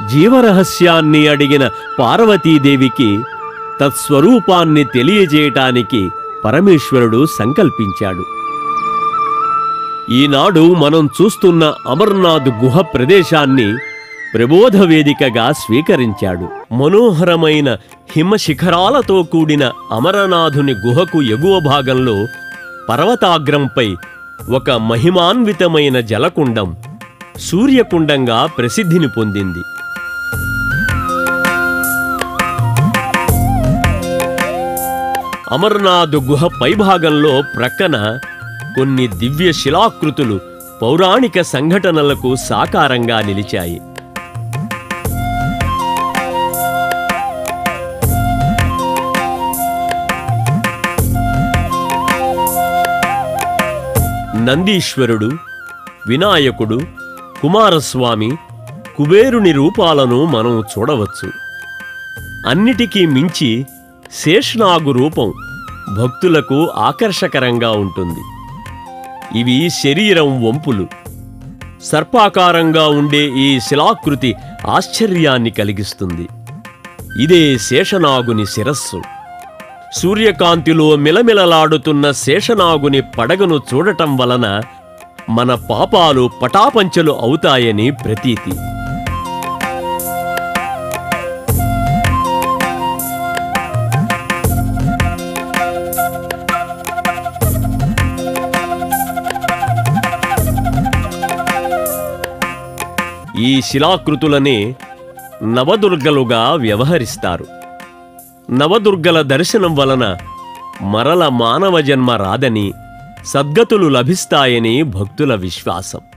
జీవరహస్యాన్ని అడిగిన పార్వతీదేవికి తత్స్వరూపాన్ని తెలియజేయటానికి పరమేశ్వరుడు సంకల్పించాడు ఈనాడు మనం చూస్తున్న అమర్నాథ్ గుహ ప్రదేశాన్ని ప్రబోధ వేదికగా స్వీకరించాడు మనోహరమైన హిమశిఖరాలతో కూడిన అమరనాథుని గుహకు ఎగువ భాగంలో పర్వతాగ్రంపై ఒక మహిమాన్వితమైన జలకుండం సూర్యకుండంగా ప్రసిద్ధిని పొందింది అమర్నాథ్ గుహ పైభాగంలో ప్రక్కన కొన్ని దివ్య శిలాకృతులు పౌరాణిక సంఘటనలకు సాకారంగా నిలిచాయి నందీశ్వరుడు వినాయకుడు కుమారస్వామి కుబేరుని రూపాలను మనం చూడవచ్చు అన్నిటికీ మించి శేషనాగు రూపం భక్తులకు ఆకర్షకరంగా ఉంటుంది ఇవి శరీరం వంపులు సర్పాకారంగా ఉండే ఈ శిలాకృతి ఆశ్చర్యాన్ని కలిగిస్తుంది ఇదే శేషనాగుని శిరస్సు సూర్యకాంతిలో మిలమిలలాడుతున్న శేషనాగుని పడగను చూడటం వలన మన పాపాలు పటాపంచలు అవుతాయని ప్రతీతి ఈ శిలాకృతులనే నవదుర్గలుగా వ్యవహరిస్తారు నవదుర్గల దర్శనం వలన మరల మానవ జన్మ రాదని సద్గతులు లభిస్తాయని భక్తుల విశ్వాసం